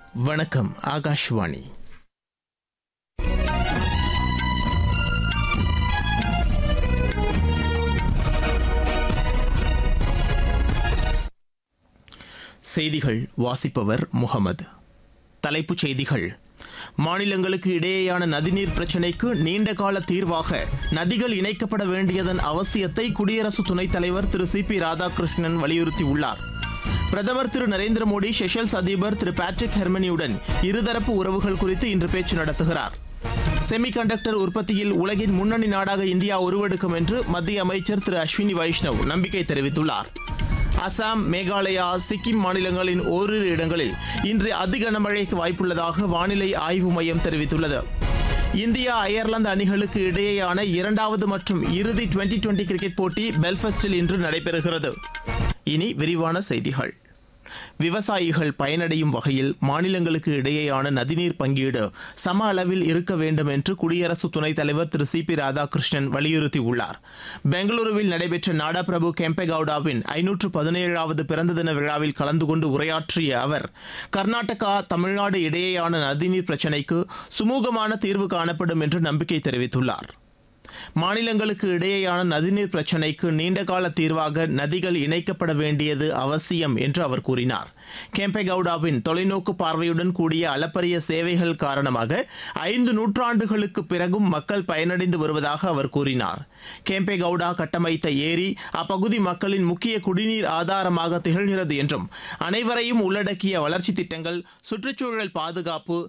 வணக்கம் ஆகாஷ்வாணி செய்திகள் வாசிப்பவர் முகமது தலைப்புச் செய்திகள் மாநிலங்களுக்கு இடையேயான நதிநீர் பிரச்சினைக்கு நீண்டகால தீர்வாக நதிகள் இணைக்கப்பட வேண்டியதன் அவசியத்தை குடியரசு துணைத் தலைவர் திரு சி பி ராதாகிருஷ்ணன் வலியுறுத்தியுள்ளார் பிரதமர் திரு நரேந்திர மோடி செஷல்ஸ் அதிபர் திரு பேட்ரிக் ஹெர்மனியுடன் இருதரப்பு உறவுகள் குறித்து இன்று பேச்சு நடத்துகிறார் செமிகண்டக்டர் உற்பத்தியில் உலகின் முன்னணி நாடாக இந்தியா உருவெடுக்கும் என்று மத்திய அமைச்சர் திரு அஸ்வினி வைஷ்ணவ் நம்பிக்கை தெரிவித்துள்ளார் அசாம் மேகாலயா சிக்கிம் மாநிலங்களின் ஓரிரு இடங்களில் இன்று அதி கனமழைக்கு வாய்ப்புள்ளதாக வானிலை ஆய்வு மையம் தெரிவித்துள்ளது இந்தியா அயர்லாந்து அணிகளுக்கு இடையேயான இரண்டாவது மற்றும் இறுதி டுவெண்டி டுவெண்டி கிரிக்கெட் போட்டி பெல்ஃபஸ்டில் இன்று நடைபெறுகிறது இனி விரிவான செய்திகள் விவசாயிகள் பயனடையும் வகையில் மாநிலங்களுக்கு இடையேயான நதிநீர் பங்கீடு சம அளவில் இருக்க வேண்டும் என்று குடியரசு துணைத் தலைவர் திரு சி பி ராதாகிருஷ்ணன் வலியுறுத்தியுள்ளார் பெங்களூருவில் நடைபெற்ற நாடாபிரபு கெம்பேகவுடாவின் ஐநூற்று பதினேழாவது பிறந்த தின விழாவில் கலந்து கொண்டு உரையாற்றிய அவர் கர்நாடகா தமிழ்நாடு இடையேயான நதிநீர் பிரச்சினைக்கு சுமூகமான தீர்வு காணப்படும் என்று நம்பிக்கை தெரிவித்துள்ளார் மாநிலங்களுக்கு இடையேயான நதிநீர் பிரச்சினைக்கு நீண்டகால தீர்வாக நதிகள் இணைக்கப்பட வேண்டியது அவசியம் என்று அவர் கூறினார் கேம்பேகவுடாவின் தொலைநோக்கு பார்வையுடன் கூடிய அளப்பரிய சேவைகள் காரணமாக ஐந்து நூற்றாண்டுகளுக்கு பிறகும் மக்கள் பயனடைந்து வருவதாக அவர் கூறினார் கேம்பேகவுடா கட்டமைத்த ஏரி அப்பகுதி மக்களின் முக்கிய குடிநீர் ஆதாரமாக திகழ்கிறது என்றும் அனைவரையும் உள்ளடக்கிய வளர்ச்சி திட்டங்கள் சுற்றுச்சூழல் பாதுகாப்பு